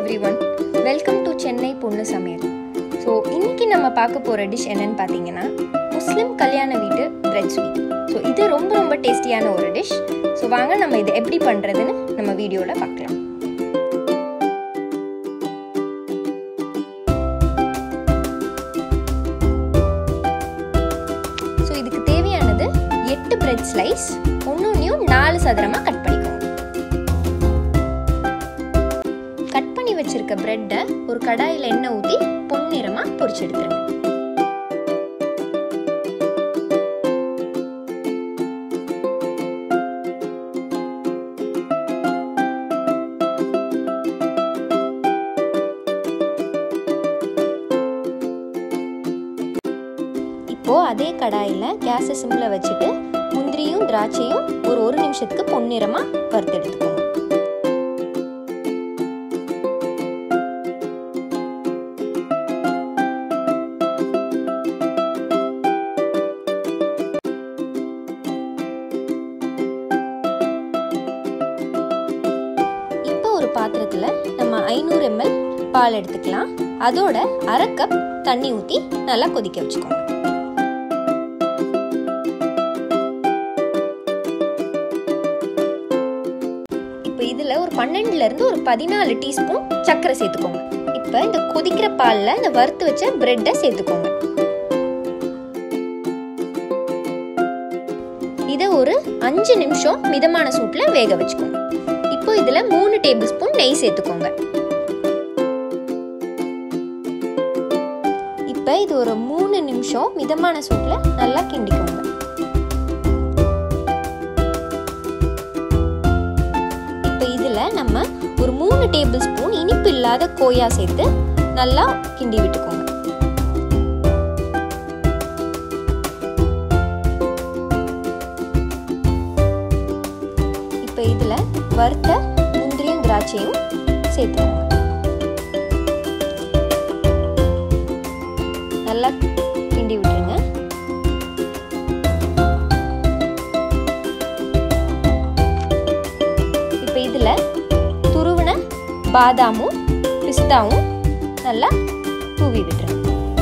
every everyone welcome to Chennai Ponnu Samayal so இன்னைக்கு நம்ம பார்க்க போகிற டிஷ் என்னன்னு பார்த்தீங்கன்னா முஸ்லிம் கல்யாண வீட்டு பிரெட் ஸ்வீட் ஸோ இது ரொம்ப ரொம்ப டேஸ்டியான ஒரு டிஷ் ஸோ வாங்க நம்ம இதை எப்படி பண்ணுறதுன்னு நம்ம வீடியோவில் பார்க்கலாம் ஸோ இதுக்கு தேவையானது எட்டு பிரெட் ஸ்லைஸ் ஒன்னொன்னையும் நாலு சதுரமாக கட் பண்ணிக்கோங்க கட் பண்ணி வச்சிருக்க பிரெட்டை ஒரு கடாயில் எண்ணெய் ஊற்றி பொன்னிறமாக பொரிச்சு எடுத்துருங்க இப்போ அதே கடாயில் கேஸை சிம்மில் வச்சுட்டு முந்திரியும் திராட்சையும் ஒரு ஒரு நிமிஷத்துக்கு பொன்னிறமாக வறுத்து எடுத்துக்கோங்க இப்போ ஒரு பாத்திரத்தில் நம்ம ஐநூறு எம்எல் பால் எடுத்துக்கலாம் அதோட அரை கப் தண்ணி ஊற்றி நல்லா கொதிக்க வச்சுக்கோங்க இப்போ இதில் ஒரு பன்னெண்டுலேருந்து ஒரு பதினாலு டீஸ்பூன் சர்க்கரை சேர்த்துக்கோங்க இப்போ இந்த கொதிக்கிற பாலில் இந்த வறுத்து வச்ச பிரெட்டை சேர்த்துக்கோங்க இதை ஒரு அஞ்சு நிமிஷம் மிதமான சூட்டில் வேக வச்சுக்கோங்க இப்போ இதில் மூணு டேபிள் ஸ்பூன் நெய் சேர்த்துக்கோங்க இப்போ இது ஒரு மூணு நிமிஷம் மிதமான சூட்டில் நல்லா கிண்டிக்கோங்க இப்போ இதில் நம்ம ஒரு மூணு டேபிள் ஸ்பூன் இனிப்பு இல்லாத கோயா சேர்த்து நல்லா கிண்டி விட்டுக்கோங்க இப்போ இதில் வறுத்த முந்திரியும் திராட்சையும் சேர்த்துக்கோங்க நல்லா கிண்டி விட்டுருங்க இப்போ இதில் துருவின பாதாமும் பிஸ்தாவும் நல்லா தூவி விட்டுருங்க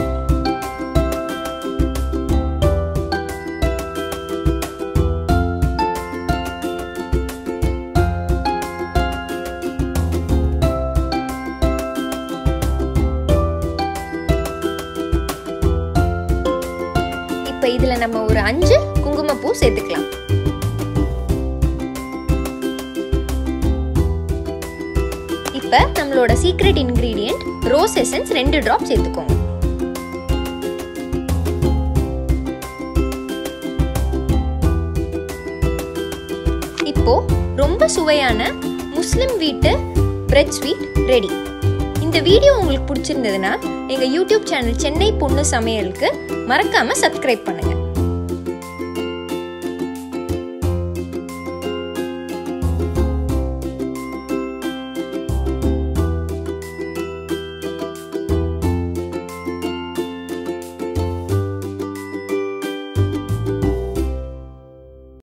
இப்போ இதில் நம்ம ஒரு அஞ்சு குங்குமப்பூ சேர்த்துக்கலாம் இப்போ நம்மளோட சீக்ரெட் இன்க்ரீடியன்ட் ரோஸ் எசன்ஸ் ரெண்டு ட்ராப் சேர்த்துக்கோங்க இப்போ ரொம்ப சுவையான முஸ்லிம் வீட்டு பிரெட் ஸ்வீட் ரெடி இந்த வீடியோ உங்களுக்கு பிடிச்சிருந்ததுன்னா எங்கள் யூடியூப் சேனல் சென்னை பொண்ணு சமையலுக்கு மறக்காமல் சப்ஸ்கிரைப் பண்ணுங்கள்